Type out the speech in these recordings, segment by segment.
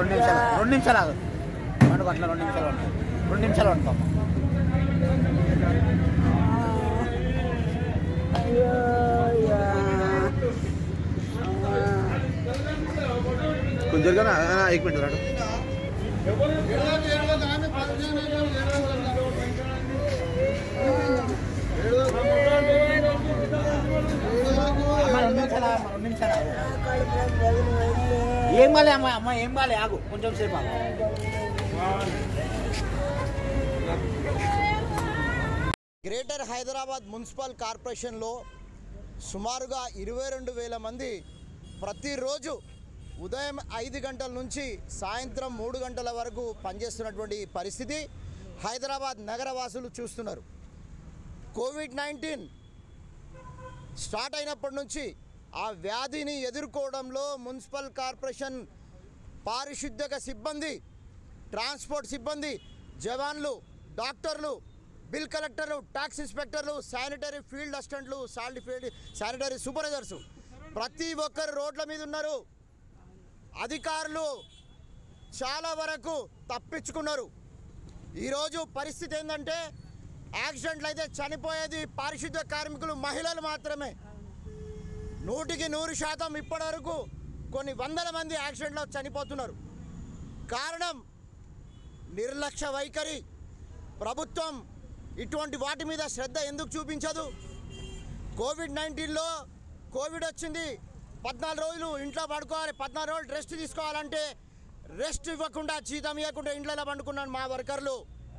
రెండు నిమిషాలు రెండు నిమిషాలు ఆగు పండుగ అట్లా రెండు నిమిషాలు పండుగ రెండు నిమిషాలు పండుగ కొంచెం జరగనా ఎక్ మినిట్ రాడు అమ్మ రెండు నిమిషాలు ఆగు, అమ్మ, రెండు నిమిషాలు ఆగు. ఏం కాలే అమ్మ అమ్మ ఏం కాలే ఆగు కొంచెం సేపు ఆగు గ్రేటర్ హైదరాబాద్ మున్సిపల్ కార్పొరేషన్లో సుమారుగా ఇరవై రెండు వేల మంది ప్రతిరోజు ఉదయం ఐదు గంటల నుంచి సాయంత్రం మూడు గంటల వరకు పనిచేస్తున్నటువంటి పరిస్థితి హైదరాబాద్ నగరవాసులు చూస్తున్నారు కోవిడ్ నైన్టీన్ స్టార్ట్ అయినప్పటి నుంచి ఆ వ్యాధిని ఎదుర్కోవడంలో మున్సిపల్ కార్పొరేషన్ పారిశుద్ధ్యక సిబ్బంది ట్రాన్స్పోర్ట్ సిబ్బంది జవాన్లు డాక్టర్లు బిల్ కలెక్టర్లు ట్యాక్స్ ఇన్స్పెక్టర్లు శానిటరీ ఫీల్డ్ అసిస్టెంట్లు సాల్ట్ ఫీల్డ్ శానిటరీ సూపర్వైజర్స్ ప్రతి ఒక్కరు రోడ్ల మీద ఉన్నారు అధికారులు చాలా వరకు తప్పించుకున్నారు ఈరోజు పరిస్థితి ఏంటంటే యాక్సిడెంట్లు అయితే చనిపోయేది పారిశుద్ధ్య కార్మికులు మహిళలు మాత్రమే నూటికి నూరు శాతం ఇప్పటివరకు కొన్ని వందల మంది యాక్సిడెంట్లో చనిపోతున్నారు కారణం నిర్లక్ష్య వైఖరి ప్రభుత్వం ఇటువంటి వాటి మీద శ్రద్ధ ఎందుకు చూపించదు కోవిడ్ నైన్టీన్లో కోవిడ్ వచ్చింది పద్నాలుగు రోజులు ఇంట్లో పడుకోవాలి పద్నాలుగు రోజులు రెస్ట్ తీసుకోవాలంటే రెస్ట్ ఇవ్వకుండా జీతం ఇవ్వకుండా ఇంట్లో పండుకున్నాను మా వర్కర్లు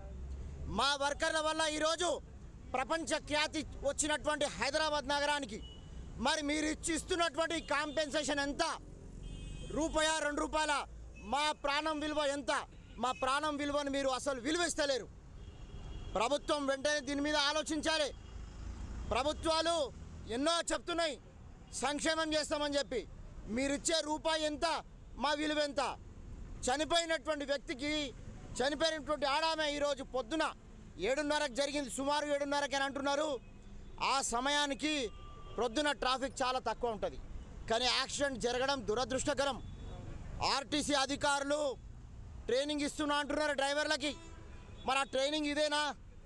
మా వర్కర్ల వల్ల ఈరోజు ప్రపంచ ఖ్యాతి వచ్చినటువంటి హైదరాబాద్ నగరానికి మరి మీరు ఇచ్చి ఇస్తున్నటువంటి కాంపెన్సేషన్ ఎంత రూపాయ రెండు రూపాయల మా ప్రాణం విలువ ఎంత మా ప్రాణం విలువను మీరు అసలు విలువిస్తలేరు ప్రభుత్వం వెంటనే దీని మీద ఆలోచించాలి ప్రభుత్వాలు ఎన్నో చెప్తున్నాయి సంక్షేమం చేస్తామని చెప్పి మీరిచ్చే రూపాయి ఎంత మా విలువ ఎంత చనిపోయినటువంటి వ్యక్తికి చనిపోయినటువంటి ఆడామె ఈరోజు పొద్దున ఏడున్నరకు జరిగింది సుమారు ఏడున్నరకి అని అంటున్నారు ఆ సమయానికి ప్రొద్దున ట్రాఫిక్ చాలా తక్కువ ఉంటుంది కానీ యాక్సిడెంట్ జరగడం దురదృష్టకరం ఆర్టీసీ అధికారులు ట్రైనింగ్ ఇస్తున్నా అంటున్నారు డ్రైవర్లకి మరి ఆ ట్రైనింగ్ ఇదేనా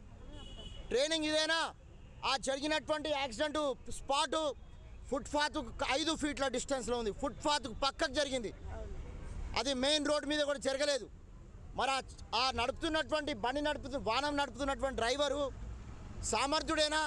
ట్రైనింగ్ ఇదేనా ఆ జరిగినటువంటి యాక్సిడెంట్ స్పాటు ఫుట్పాత్ ఐదు ఫీట్ల డిస్టెన్స్లో ఉంది ఫుట్పాత్ పక్కకు జరిగింది అది మెయిన్ రోడ్ మీద కూడా జరగలేదు మరి ఆ- ఆ నడుపుతున్నటువంటి బండి నడుపుతు వాహనం నడుపుతున్నటువంటి డ్రైవరు సామర్థ్యుడేనా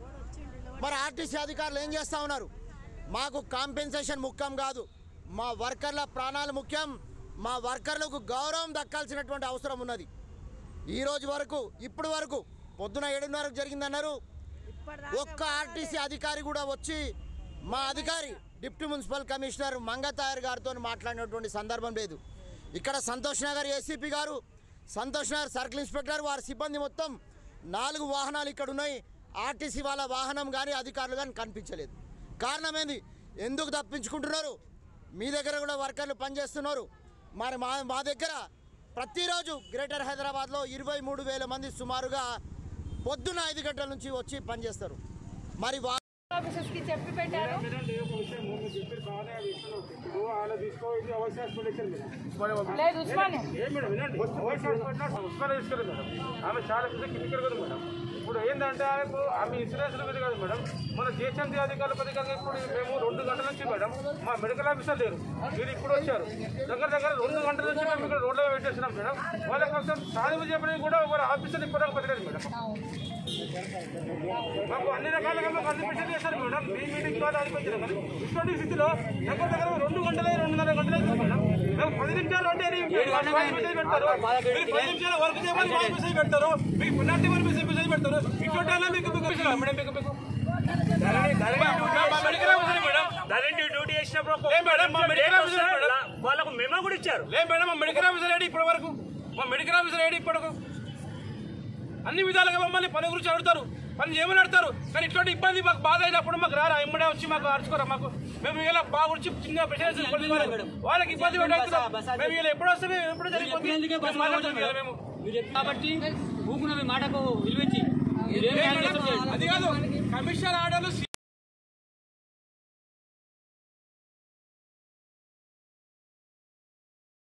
మరి ఆర్టీసీ అధికారులు ఏం చేస్తూ ఉన్నారు మాకు కాంపెన్సేషన్ ముఖ్యం కాదు మా వర్కర్ల ప్రాణాలు ముఖ్యం మా వర్కర్లకు గౌరవం దక్కాల్సినటువంటి అవసరం ఉన్నది ఈ రోజు వరకు ఇప్పుడు వరకు పొద్దున ఏడున్నరకు జరిగిందన్నారు ఒక్క ఆర్టీసీ అధికారి కూడా వచ్చి మా అధికారి డిప్యూటీ మున్సిపల్ కమిషనర్ మంగతాయర్ గారితో మాట్లాడినటువంటి సందర్భం లేదు ఇక్కడ సంతోష్ నగర్ ఏసీపీ గారు సంతోష్ నగర్ సర్కిల్ ఇన్స్పెక్టర్ వారి సిబ్బంది మొత్తం నాలుగు వాహనాలు ఇక్కడ ఉన్నాయి ఆర్టీసీ వాళ్ళ వాహనం కానీ అధికారులు కానీ కనిపించలేదు కారణం ఏంది ఎందుకు తప్పించుకుంటున్నారు మీ దగ్గర కూడా వర్కర్లు పనిచేస్తున్నారు మరి మా మా దగ్గర ప్రతిరోజు గ్రేటర్ హైదరాబాద్లో ఇరవై మూడు వేల మంది సుమారుగా పొద్దున్న ఐదు గంటల నుంచి వచ్చి పనిచేస్తారు మరి వా ఆఫీసర్స్ కి చెప్పి పెట్టారు లేదు ఉస్మానే ఆమె చాలా పెద్ద కిటికీలు కదా మేడం ఇప్పుడు ఏంటంటే ఆమెకు ఆమె ఇన్సూరెన్స్ మీద కాదు మేడం మన జిహెచ్ఎంసీ అధికారుల పథకంగా ఇప్పుడు మేము రెండు గంటల నుంచి మేడం మా మెడికల్ ఆఫీసర్ లేరు మీరు ఇప్పుడు వచ్చారు దగ్గర దగ్గర రెండు గంటల నుంచి మేము ఇక్కడ రోడ్లో పెట్టేస్తున్నాం మేడం వాళ్ళ కోసం సాధువు చెప్పడానికి కూడా ఒక ఆఫీసర్ ఇప్పటిదాకా పథకాలు మేడం మాకు అన్ని రకాలుగా మాకు అడ్మిషన్ చేశారు మేడం మీ మీటింగ్ ద్వారా అనిపించారు కానీ ఇటువంటి స్థితిలో దగ్గర దగ్గర రెండు గంటలే రెండున్నర గంటలే అవుతుంది మేడం మేము పది నిమిషాలు అంటే ఎన్ని నిమిషాలు? వాయిస్ మెసేజ్ పెడతారు మీరు పది నిమిషాలు వర్క్ చేయమని వాయిస్ మెసేజ్ పెడతారు మీకు పెనాల్టీ మని మెసేజ్ మెసేజ్ పెడతారు ఇటువంటి వాళ్ళ మీకు మీకు మీకు మేడం మీకు మీకు మా medical officer madam Dharani duty చేసినప్పుడు ఏం మేడం మా మెడికల్ ఆఫీసర్ మేడం వాళ్ళకు మెమో కూడా ఇచ్చారు లేదు మేడం మా మెడికల్ ఆఫీసర్ ఏడి ఇప్పటి వరకు మా మెడికల్ ఆఫీసర్ ఏడి ఇప్పటి వరకు అన్ని విధాలుగా మమ్మల్ని పని గురించి అడుగుతారు పని చేయమని అడుగుతారు కానీ ఇటువంటి ఇబ్బంది మాకు బాధ అయినప్పుడు మాకు రారా ఇమ్మడే వచ్చి మాకు అరుచుకోరా మాకు మేము ఇలా బాగా గురించి చిన్న ప్రెషర్ వాళ్ళకి ఇబ్బంది పెట్టారు మేము ఇలా ఎప్పుడు వస్తే మేము ఎప్పుడు జరిగిపోతుంది మేము మాట్లాడతాం కదా మేము కాబట్టి ఊకున్న మీ మాటకు విలువించి అది కాదు కమిషనర్ ఆర్డర్లు